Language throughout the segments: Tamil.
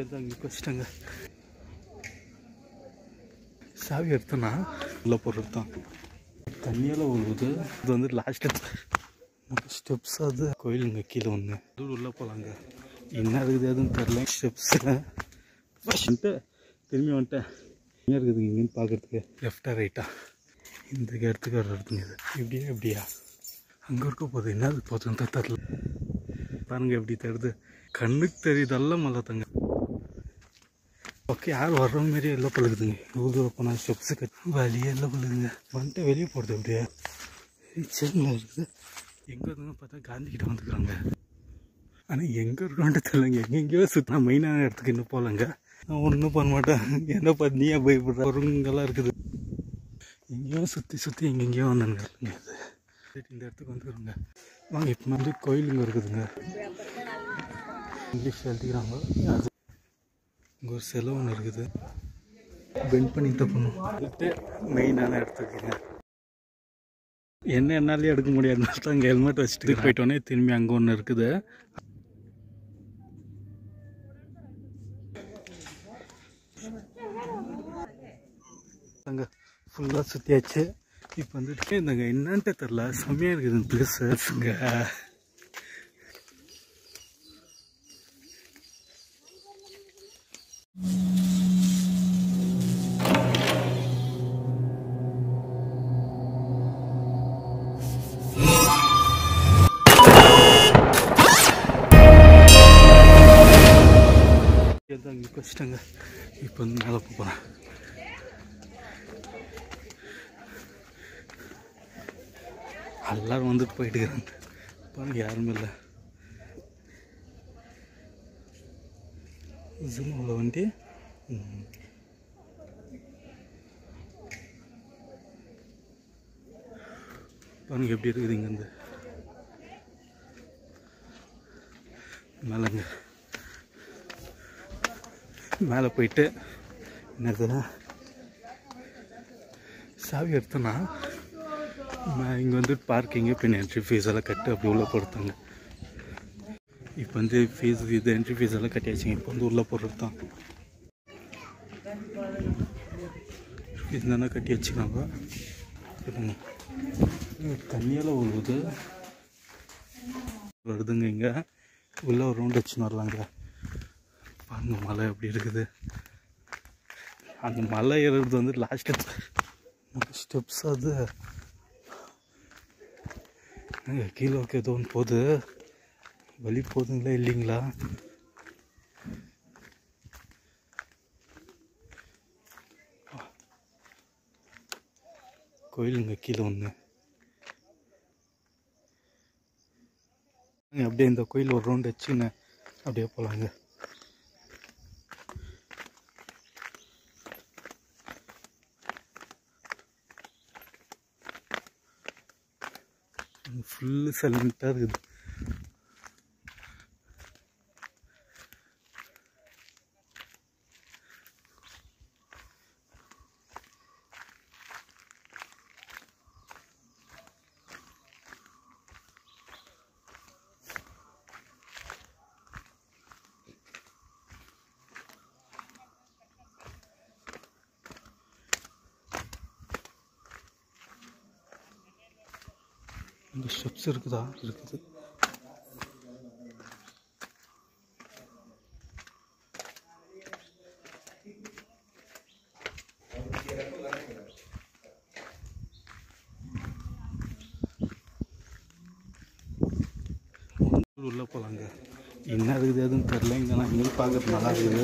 வந்து அங்கே வச்சுட்டாங்க சாவி எடுத்தோன்னா உள்ள பொருள் தான் தண்ணியெல்லாம் விழுவுது இது வந்து லாஸ்ட் ஸ்டெப்ஸ் அது கோயிலுங்க கீழே ஒன்று அது உள்ளே போகலாங்க என்ன இருக்குது எதுவும் தெரில ஸ்டெப்ஸில் வந்துட்டு திரும்பி வந்துட்டேன் எங்கே இருக்குது இங்கேன்னு பார்க்குறதுக்கு லெஃப்டா ரைட்டா இந்த இடத்துக்கு வர்றதுங்க இது இப்படியா இப்படியா அங்கே இருக்க போகுது என்னது போதும் தரல பாருங்க எப்படி தருது கண்ணுக்கு தெரியுதல்ல மழை தங்க ஓகே யார் வர்ற மாரி எல்லாம் பழுகுதுங்க இவ்வளோ தூரம் போனால் ஸ்டெப்ஸு கட் வழியே எல்லாம் பழுகுங்க வந்துட்டு வெளியே போகிறது அப்படியே சென்னில் இருக்குது எங்கே இருந்துங்க பார்த்தா காந்தி கிட்ட வந்துக்கிறாங்க ஆனால் எங்கே இருக்கோன்ட்டு தெரியலங்க எங்கெங்கேயோ சுற்றினா மெயினான இடத்துக்கு இன்னும் போகலங்க நான் ஒன்றும் பண்ண மாட்டேன் என்ன பார்த்து நீயே பயப்படுற ஒருங்கெல்லாம் இருக்குது எங்கேயோ சுற்றி சுற்றி எங்கெங்கேயோ வந்தானுங்க இல்லைங்க இது சரி, இந்த இடத்துக்கு வந்துக்கிறோங்க வாங்க இப்போ வந்து கோயிலுங்க இருக்குதுங்க இங்கிலீஷ் எழுதிக்கிறாங்க அது இங்கே ஒரு செலவு ஒன்று இருக்குது பெண்ட் பண்ணி தான் பண்ணும் வந்துட்டு மெயினான இடத்துக்குங்க என்ன என்னாலே எடுக்க முடியாதுனால தான் அங்கே ஹெல்மெட் வச்சுட்டு போயிட்டோன்னே திரும்பி அங்கே ஒன்று இருக்குது அங்கே ஃபுல்லாக சுற்றியாச்சு இப்போ வந்துட்டு இந்தங்க என்னன்ட்டு தெரில செம்மையாக இருக்குது இந்த பிளேஸுங்க அங்கே வச்சுட்டாங்க இப்போ வந்து மேலே போகிறேன் எல்லாரும் வந்துட்டு போயிட்டு இருக்கிறாங்க பாருங்க யாருமே இல்லை ஜூம் உள்ள வண்டி ம். பாருங்க எப்படி இருக்குது இங்கேருந்து மேலேங்க மேலே போயிட்டு என்னதுன்னா சாவி எடுத்தோன்னா இங்கே வந்து பார்க்கிங்கு பின் என்ட்ரி ஃபீஸ் எல்லாம் கட்டு அப்படி உள்ளே போடுத்தாங்க இப்போ வந்து ஃபீஸ் இது என்ட்ரி ஃபீஸ் எல்லாம் கட்டியாச்சுங்க இப்போ வந்து உள்ளே போடுறது தான் ஃபீஸ் தானே கட்டி வச்சுக்கிறாங்க இருங்க. இது தண்ணியெல்லாம் விழுவுது வருதுங்க இங்கே உள்ளே ஒரு ரவுண்ட் வச்சுன்னு வரலாங்க பாருங்க மலை எப்படி இருக்குது அந்த மலை ஏறுறது வந்து லாஸ்ட் ஸ்டெப்ஸ் அது என்னங்க கீழே இருக்க ஏதோ ஒன்று போகுது வலி போகுதுங்களா இல்லைங்களா கோயிலுங்க கீழே ஒன்று அப்படியே இந்த கோயில் ஒரு ரவுண்ட் வச்சுன்னு அப்படியே போகலாங்க ஃபுல்லு சைலண்ட்டாக இருக்குது இந்த ஸ்டெப்ஸ் இருக்குதா இருக்குது உள்ளே போகலாங்க என்ன இருக்குது எதுவும் தெரில இங்கே நான் இங்கே பார்க்கறது நல்லா இருக்குது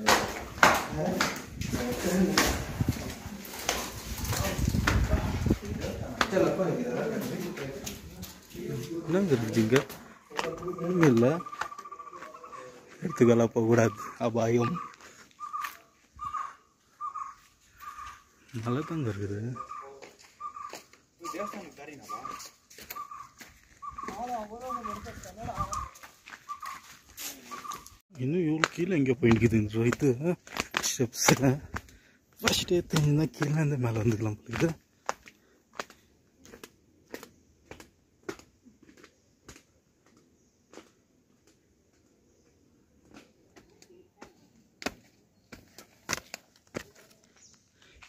என்னங்க இருக்குது இங்கே ஒன்றும் இல்லை எடுத்துக்கெல்லாம் போகக்கூடாது அபாயம் நல்லா தாங்க இருக்குது இன்னும் இவ்வளோ கீழே எங்கே போயிருக்குது இந்த இது ஸ்டெப்ஸில் ஃபஸ்ட்டே தெரிஞ்சுன்னா கீழே இருந்து மேலே வந்துக்கலாம் போகுது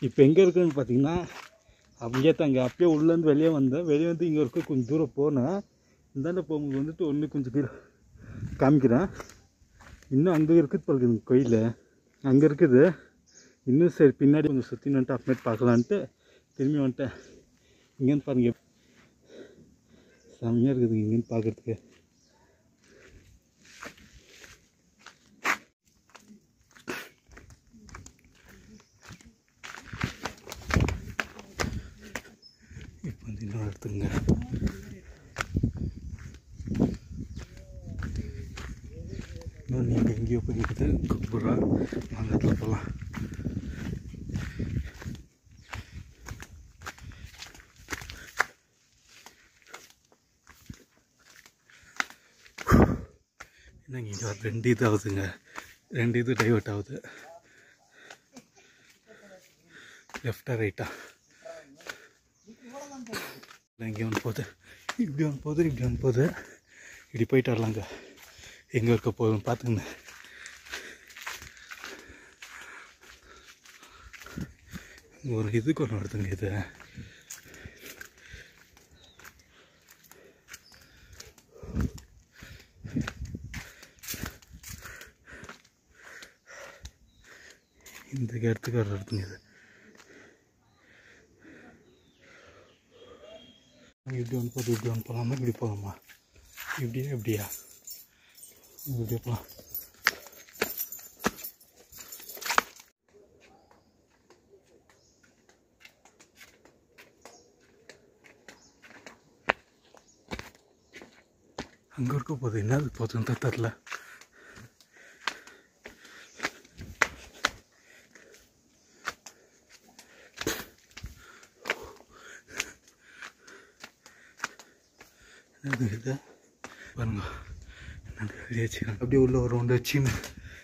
இப்போ எங்கே இருக்குன்னு பார்த்தீங்கன்னா அப்படியே தாங்க அப்படியே உள்ளேருந்து வெளியே வந்தேன் வெளியே வந்து இங்கே இருக்க கொஞ்சம் தூரம் போனேன் இந்தாண்ட போகும்போது வந்துட்டு ஒன்று கொஞ்சம் கீழே காமிக்கிறேன் இன்னும் அங்கே இருக்குது பாருங்க கோயில் அங்கே இருக்குது இன்னும் சரி பின்னாடி கொஞ்சம் சுற்றி வந்துட்டு அப்டேட் பார்க்கலான்ட்டு திரும்பி வந்துட்டேன் இங்கேருந்து பாருங்க எப்~ செம்மையாக இருக்குது இங்கேருந்து பார்க்குறதுக்கு இப்போ வந்து இன்னொரு இடத்துக்குங்க இன்னும் நீங்கள் எங்கேயோ போய்கிட்டு குப்புரா நாங்கள் இடத்துல போகலாம் என்னங்க இங்கே ஒரு ரெண்டு இது ஆகுதுங்க ரெண்டு இது டைவர்ட் ஆகுது லெஃப்டா ரைட்டா இங்கே ஒன்று போகுது இப்படி ஒன்று போகுது இப்படி ஒன்று போகுது இப்படி போயிட்டு வரலாங்க எங்கே இருக்க போகுதுன்னு பார்த்துங்க ஒரு இதுக்கு ஒன்று வருதுங்க இது இந்த இடத்துக்கு வர வருதுங்க இது இப்படி ஒன்று போகுது இப்படி ஒன்று போகலாமா இப்படி போகலாமா இப்படியா இப்படியா இப்படியே போகலாம் அங்கே இருக்க போகுது என்னது போகுதுன்னு தான் தெரில என்னது இது பாருங்க என்னது வெளியே வச்சுக்கிறேன் அப்படியே உள்ள ஒரு ரவுண்டு வச்சுன்னு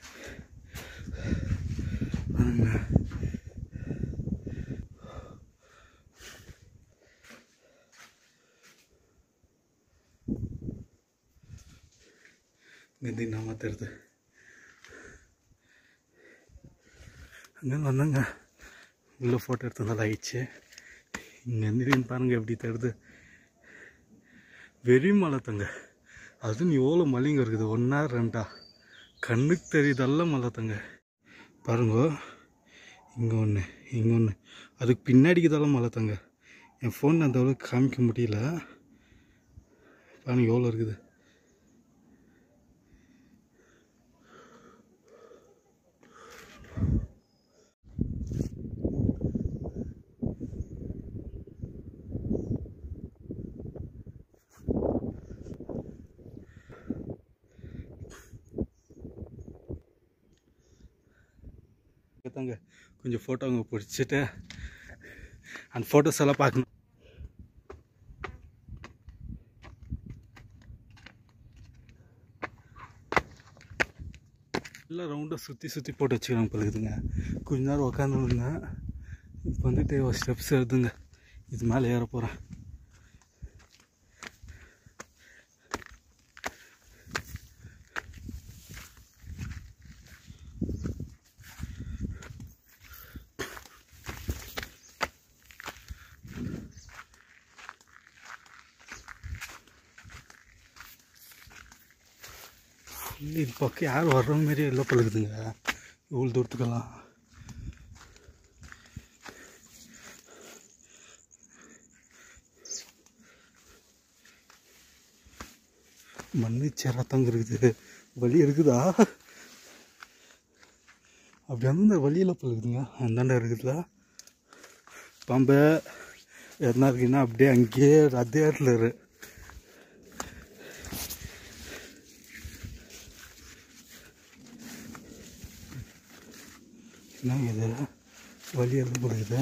பாருங்க இங்கேருந்து என்ன மாற்றுறது அங்கே வந்தாங்க உள்ளே ஃபோட்டோ எடுத்ததால ஆயிடுச்சு இங்கேருந்து பாருங்க எப்படி தருது வெறி மலை தங்க அதுவும் எவ்வளோ மலைங்க இருக்குது ஒன்றா ரெண்டா கண்ணுக்கு தெரியுதெல்லாம் மலை தங்க பாருங்க இங்கே ஒன்று இங்கே ஒன்று அதுக்கு பின்னாடிக்குதெல்லாம் மலை தங்க என் ஃபோன் அந்த அளவுக்கு காமிக்க முடியல பாருங்க எவ்வளோ இருக்குது தாங்க கொஞ்சம் ஃபோட்டோங்க பிடிச்சிட்டு அந்த ஃபோட்டோஸ் எல்லாம் பார்க்கணும் எல்லாம் ரவுண்டாக சுற்றி சுற்றி போட்டு வச்சுக்கிறாங்க பழகுதுங்க கொஞ்ச நேரம் உக்காந்துருந்தேன் இப்போ வந்துட்டு ஒரு ஸ்டெப்ஸ் எடுதுங்க இது மேலே ஏற போகிறேன் இது பக்கம் யார் வர்றவங்க மாதிரியே எல்லாம் பழகுதுங்க இவ்வளோ தூரத்துக்கெல்லாம் மண்ணு ரத்தங்க இருக்குது வலி இருக்குதா அப்படி வந்து இந்த வழியில் பழகுதுங்க அந்தாண்ட இருக்குதுல பாம்பு எதனா இருக்குன்னா அப்படியே அங்கேயே அதே இடத்துல இரு என்ன இது வலி இருந்து போடுது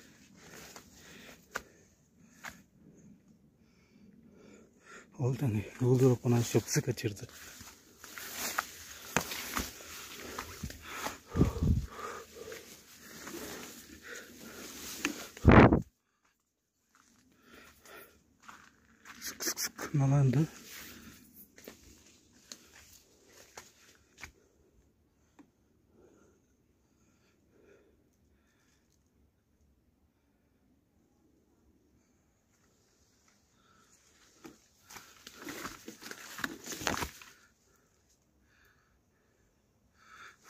அவ்வளோதாங்க இவ்வளோ தூரம் போனால் ஸ்டெப்ஸு கச்சிடுது நல்லா இருந்து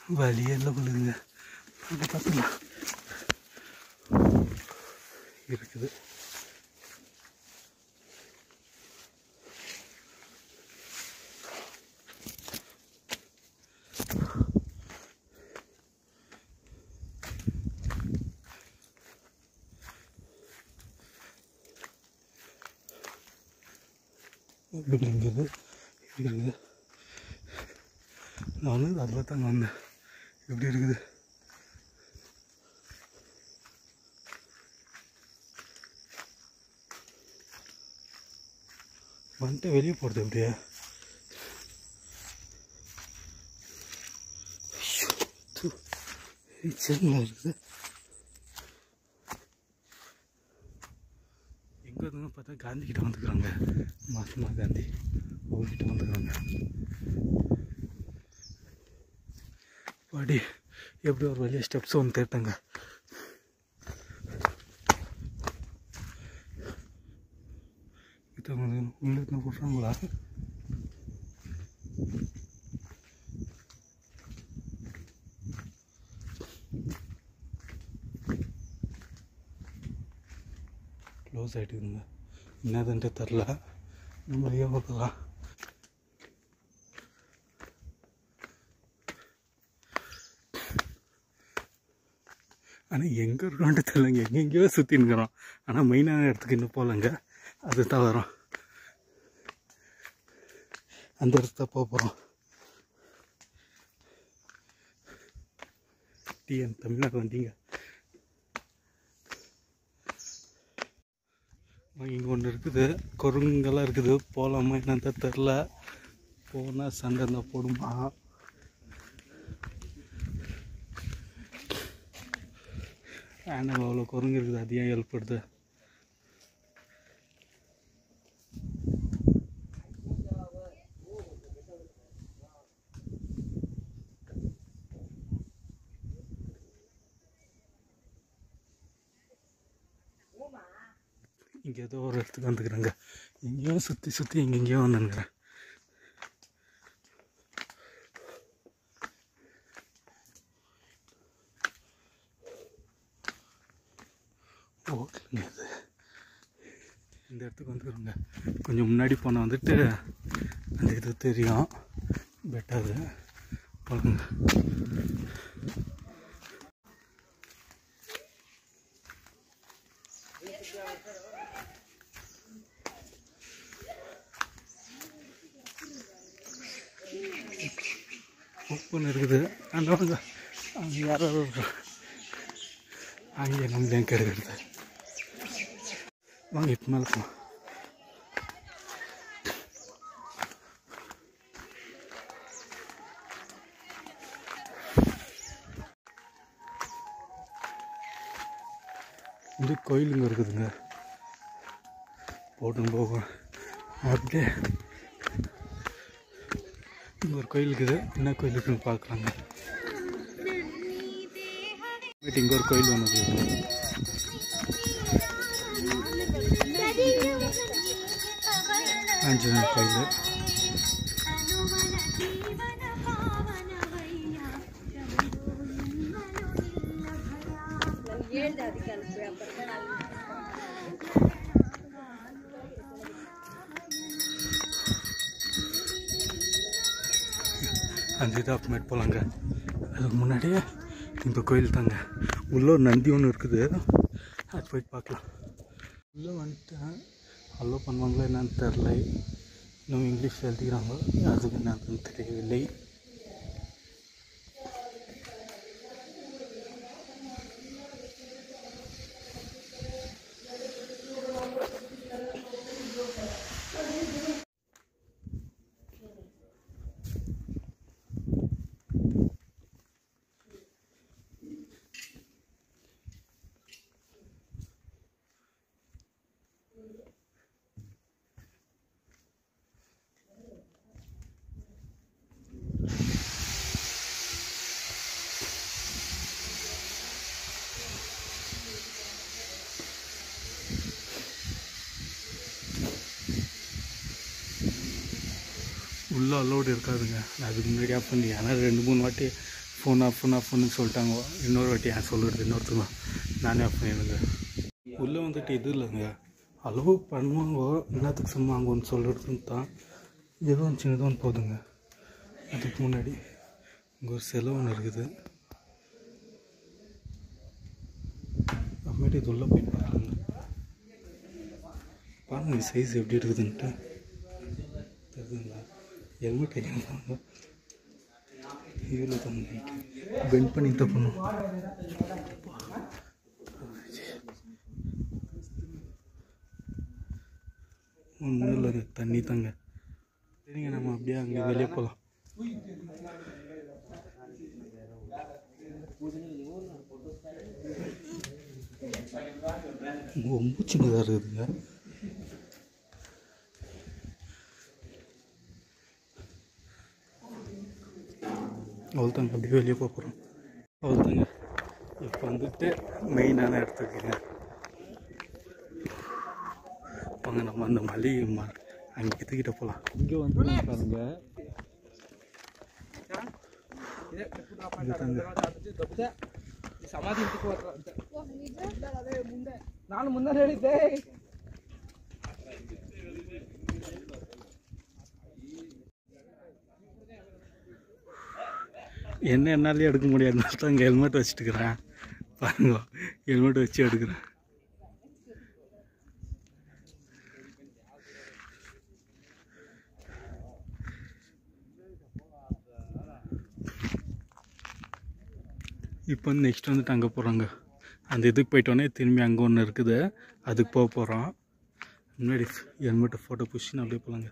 வழியெல்லாம் விழுதுங்க அங்கே பார்த்துக்கலாம் இருக்குது இப்படி இருக்குது இப்படி இருக்குது நான் வந்து அதில் தாங்க வந்தேன் எப்படி இருக்குது வந்துட்டு வெளியே போகிறது எப்படியா சரிங்களா இருக்குது எங்கே இருந்துன்னு பார்த்தா காந்தி கிட்ட வந்துக்கிறாங்க மகாத்மா காந்தி அவர்கிட்ட வந்துக்கிறாங்க பாடி எப்படி ஒரு வழியாக ஸ்டெப்ஸ் ஒன்று தேட்டாங்க உள்ள இருந்து போடுறாங்களா க்ளோஸ் ஆகிட்டுங்க என்னதுன்ட்டு தெரில நம்ம வழியாக பார்க்கலாம் ஆனால் எங்கே இருக்கோன்ட்டு தெரியலங்க எங்கெங்கேயோ சுற்றினுக்கிறோம் ஆனால் மெயினான இடத்துக்கு இன்னும் போகலங்க அது தான் வரோம் அந்த இடத்துக்கு தான் போக போகிறோம் டிஎன் தமிழ்நாடு வந்தீங்க இங்கே ஒன்று இருக்குது குரங்கெல்லாம் இருக்குது போகலாமா என்னன்னு தெரில போனால் சண்டை இருந்தால் போடுமா ஆனால் அவ்வளோ குரங்கு இருக்குது அது ஏன் ஹெல்ப் பண்ணுது இங்கே ஏதோ ஒரு இடத்துக்கு வந்துக்கிறேங்க எங்கேயோ சுற்றி சுற்றி எங்கெங்கேயோ வந்துனுக்கிறேன் ஓகேங்க இது இந்த இடத்துக்கு வந்துக்கிறோங்க கொஞ்சம் முன்னாடி போனால் வந்துட்டு அந்த இது தெரியும் பெட்டர் பாருங்க ஓப்பன் இருக்குது அந்த வாங்க அங்கே யாரோ ஒரு- அங்கே நம்ம பேங்க் எடுக்கிறது வாங்க இப்போ மேலே போகலாம் இந்த கோயிலுங்க இருக்குதுங்க போட்டுன்னு போகும் அப்படியே இங்கே ஒரு கோயில் இருக்குது என்ன கோயில் இருக்குன்னு பார்க்கலாங்க பட் இங்கே ஒரு கோயில் ஒன்று இருக்குது ஆஞ்சநேயர் கோயில் அந்த இது அப்புறமேட்டு போகலாங்க அதுக்கு முன்னாடியே இந்த கோயில் தாங்க உள்ளே ஒரு நந்தி ஒன்று இருக்குது அது போயிட்டு பார்க்கலாம் உள்ளே வந்துட்டேன் அலோ பண்ணுவாங்களா என்னன்னு தெரில இன்னும் இங்கிலீஷ் எழுதிக்கிறாங்க அதுக்கு என்னன்னு தெரியவில்லை உள்ளே அலோடு இருக்காதுங்க நான் அதுக்கு முன்னாடி ஆஃப் பண்ணி ஆனால் ரெண்டு மூணு வாட்டி ஃபோன் ஆஃப் ஃபோன் ஆஃப் ஃபோன்னு சொல்லிட்டாங்க இன்னொரு வாட்டி ஏன் சொல்லுறது இன்னொருத்தங்க நானே ஆஃப் பண்ணிடுங்க உள்ளே வந்துட்டு இது இல்லைங்க அளவு பண்ணுவாங்க என்னத்துக்கு சும்மாங்கன்னு சொல்கிறதுன்னு தான் ஏதோ ஒன்று சின்னதாக ஒன்று போதுங்க அதுக்கு முன்னாடி இங்கே ஒரு செலவு ஒன்று இருக்குது அப்புறமேட்டு இது உள்ளே போய் பாருங்க பாருங்க சைஸ் எப்படி இருக்குதுன்ட்டு தெரியுதுங்களா ஹெல்மெட் ஐயா பாருங்க இவ்வளோ தான் பெண்ட் பண்ணி தான் பண்ணும் ஒன்றும் இல்லைங்க தண்ணி தாங்க சரிங்க நம்ம அப்படியே அங்கே வெளியே போகலாம் ரொம்ப சின்னதாக இருக்குதுங்க அவ்வளோதாங்க அப்படியே வெளியே போக போகிறோம் அவ்வளோதாங்க இப்போ வந்துட்டு மெயினான இடத்துக்குங்க வாங்க நம்ம அந்த மளிகை மா அங்கே கிட்ட போகலாம் இங்கே வந்து பாருங்க ಸಮಾಧಿ ನಾನು ಮುನ್ನ ಹೇಳಿದ್ದೆ என்ன என்னாலே எடுக்க முடியாதுனால தான் இங்கே ஹெல்மெட் வச்சுட்டுக்கிறேன் பாருங்க ஹெல்மெட் வச்சு எடுக்கிறேன் இப்போ வந்து நெக்ஸ்ட் வந்துட்டு அங்கே போகிறாங்க அந்த இதுக்கு போயிட்டோன்னே திரும்பி அங்கே ஒன்று இருக்குது அதுக்கு போக போகிறோம் முன்னாடி ஹெல்மெட்டை ஃபோட்டோ பிடிச்சின்னு அப்படியே போகலாங்க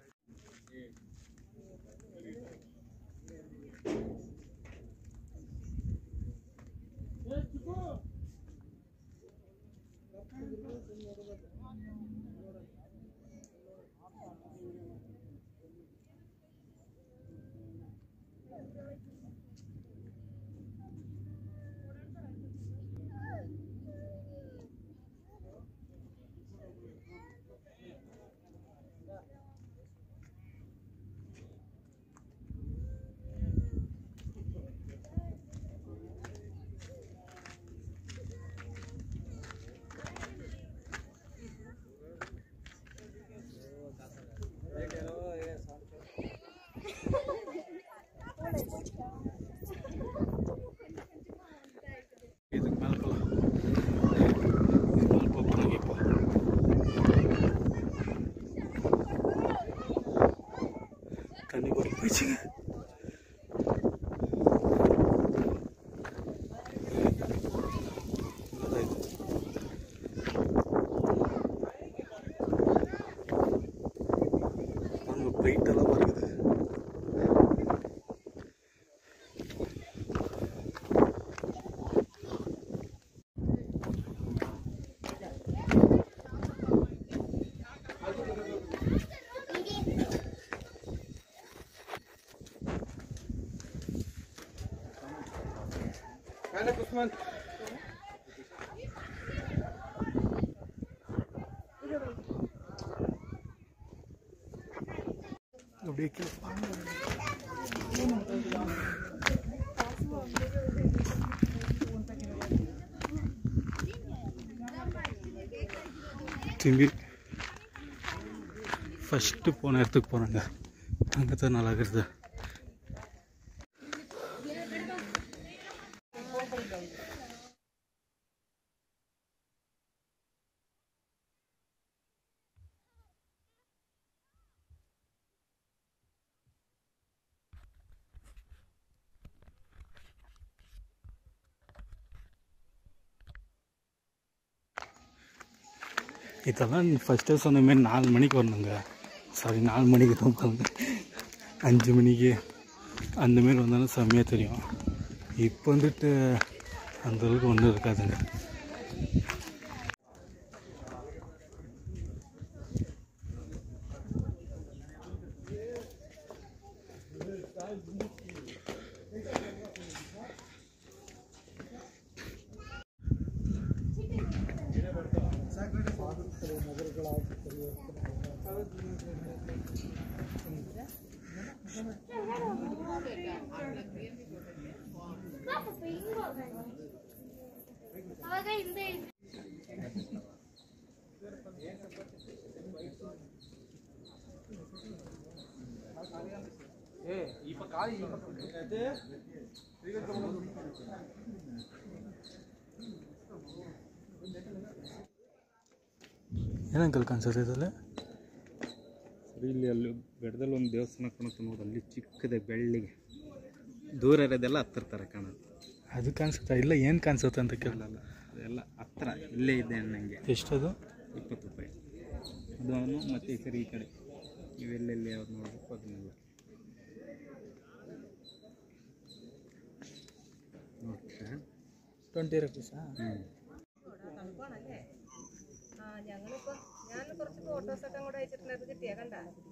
இதுக்கு மேலே போகலாம் இதுக்கு மேலே போக போகிறாங்க இப்போ தண்ணி போட்டு போயிடுச்சுங்க இவ்வளவுதான் இது. பாருங்க பிரைட் எல்லாம் வருது அப்படியே கீழே திரும்பி ஃபஸ்ட்டு போன இடத்துக்கு போகிறாங்க அங்கே தான் நல்லா இருக்குது இதெல்லாம் ஃபஸ்ட்டே சொன்ன மாதிரி நாலு மணிக்கு வரணுங்க சாரி நாலு மணிக்கு தான் பாருங்க அஞ்சு மணிக்கு அந்த மாரி வந்தாலும் செம்மையாக தெரியும் இப்போ வந்துட்டு அந்த அளவுக்கு ஒன்றும் இருக்காதுங்க ಅವಾಗ ಹಿಂದೆ ಏನಂಕಲ್ ಕಾಣಿಸುತ್ತೆ ಇದರಲ್ಲಿ ಸರಿ ಇಲ್ಲಿ ಅಲ್ಲಿ ಬೆಟ್ಟದಲ್ಲಿ ಒಂದು ದೇವಸ್ಥಾನ ಕಾಣುತ್ತೆ ನೋಡಿ ಅಲ್ಲಿ ಚಿಕ್ಕದೆ ಬೆಳ್ಳಿಗೆ ದೂರ ಇರೋದೆಲ್ಲ ಹತ್ತಿರ್ತಾರೆ ಕಾಣುತ್ತೆ ಅದು ಕಾಣಿಸುತ್ತಾ ಇಲ್ಲ ಏನು ಕಾಣಿಸುತ್ತೆ ಅಂತ ಕೇಳ ಅಲ್ಲ ಅದೆಲ್ಲ ಹತ್ತಿರ ಇಲ್ಲೇ ಇದೆ ಅನ್ನಂಗೆ ಎಷ್ಟದು ಇಪ್ಪತ್ತು ರೂಪಾಯಿ ಅದು ಅವನು ಮತ್ತು ಈ ಸರಿ ಈ ಕಡೆ ಇವೆಲ್ಲೆಲ್ಲಿ ಯಾವ್ದು ನೋಡಬೇಕು ಅದನ್ನೆಲ್ಲ ನೋಡ್ತೀರಾ ട്വൻറ്റി റുപ്പീസാ ಹ್ಞೂ ആ ഞങ്ങളിപ്പോ ഞാൻ കുറച്ച് ഫോട്ടോസൊക്കെ കൂടെ അയച്ചിട്ടുണ്ട് കിട്ടിയ കണ്ട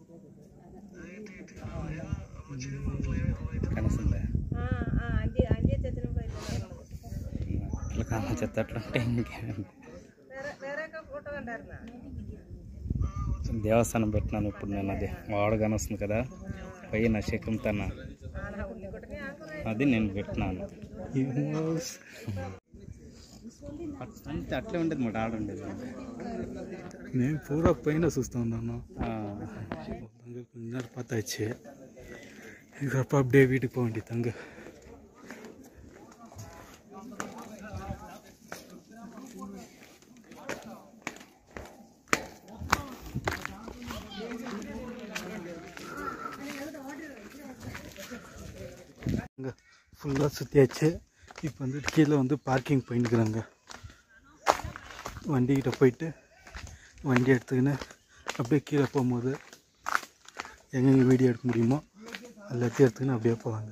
ಕನಸುಂದ ആ ആ ആന്റി ആന്റി അച്ഛനും అట్లా కానొచ్చు అట్లా అంటే ఇంకే വേറെ വേറെയൊക്കെ ഫോട്ടോ കണ്ടായിരുന്നാ దేవస్థానం పెట్టినాను ఇప్పుడు నేను అది వాడు కానొస్తుంది కదా పైన శకం తన ആണാ ഉണ്ണിക്കുട്ടനെ ഞാൻ കുറെ అది నేను పెట్టినాను అంతే అట్లే ఉండేది మాట ఆడ ఉండేది నేను పూరా పైన చూస్తూ ఉన్నాను ఆ, கொஞ்ச நேரம் பார்த்தாச்சு இதுக்கப்புறம் அப்படியே வீட்டுக்கு போக வேண்டியது தங்க ஃபுல்லாக சுற்றியாச்சு இப்போ வந்துட்டு கீழே வந்து பார்க்கிங் பண்ணிக்கிறாங்க வண்டிக்கிட்ட போயிட்டு வண்டி எடுத்துக்கின்னு அப்படியே கீழே போகும்போது எங்கெங்கே வீடியோ எடுக்க முடியுமோ எல்லாத்தையும் எடுத்துக்கின்னு அப்படியே போவாங்க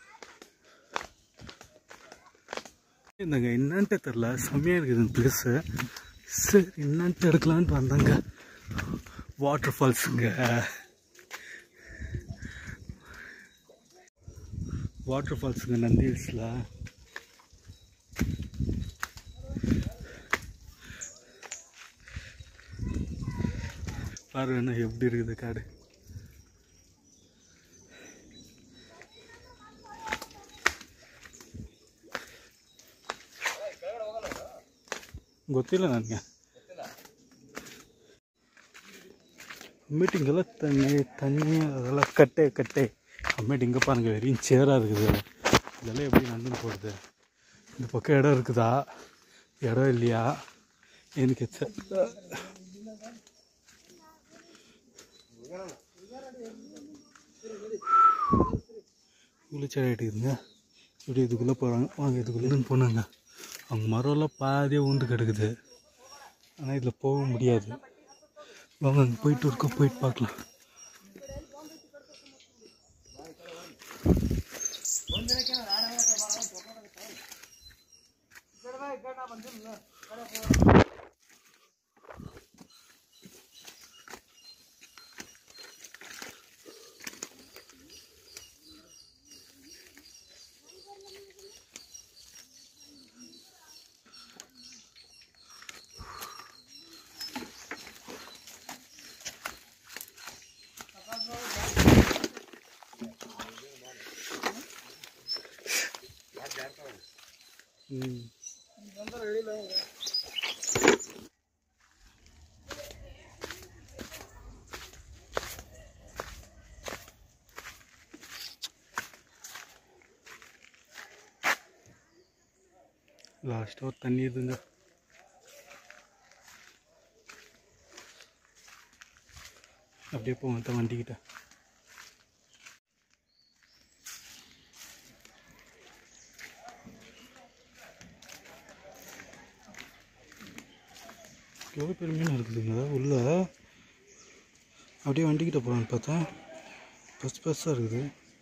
இந்தாங்க என்னன்ட்டு தெரில செம்மையாக இருக்குது இந்த பிளேஸு சரி என்னன்ட்டு எடுக்கலான்ட்டு வந்தாங்க வாட்டர் ஃபால்ஸுங்க வாட்டர் ஃபால்ஸுங்க நந்தி ஹில்ஸில் பாரு என்ன எப்படி இருக்குது காடு ಗೊತ್ತಿಲ್ಲ ನನಗೆ மீட்டிங்கெல்லாம் தண்ணி தண்ணி அதெல்லாம் கட்டை கட்டை அம்மேட்டு இங்கே பாருங்க வெறும் சேராக இருக்குது இதெல்லாம் எப்படி நடந்துன்னு போகிறது இந்த பக்கம் இடம் இருக்குதா இடம் இல்லையா எனக்கு தெரியல இவ்வளோ செடி இருக்குதுங்க இப்படி இதுக்குள்ளே போகிறாங்க வாங்க இதுக்குள்ளே போனாங்க அவங்க மரம்லாம் பாதியாக ஊந்து கிடக்குது ஆனால் இதில் போக முடியாது வாங்க அங்கே போயிட்டு இருக்கோம் போயிட்டு பார்க்கலாம் ಹ್ಞೂ லாஸ்ட்டாக ஒரு தண்ணி இதுங்க அப்படியே போவோம் வண்டிக்கிட்ட எவ்வளோ பெரிய மீன் இருக்குதுங்க உள்ள அப்படியே வண்டிக்கிட்ட போகலான்னு பார்த்தா பஸ் பஸ்ஸாக இருக்குது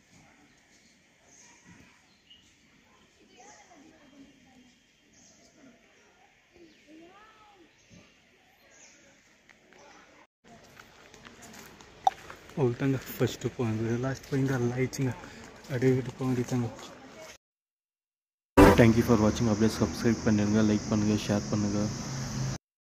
அவ்வளோதாங்க ஃபஸ்ட்டு போவாங்க லாஸ்ட் போய் இங்கே எல்லாம் ஆயிடுச்சுங்க அப்படியே வீட்டுக்கு போக வேண்டியதாங்க தேங்க்யூ ஃபார் வாட்சிங் அப்படியே சப்ஸ்கிரைப் பண்ணிடுங்க லைக் பண்ணுங்கள் ஷேர் பண்ணுங்கள்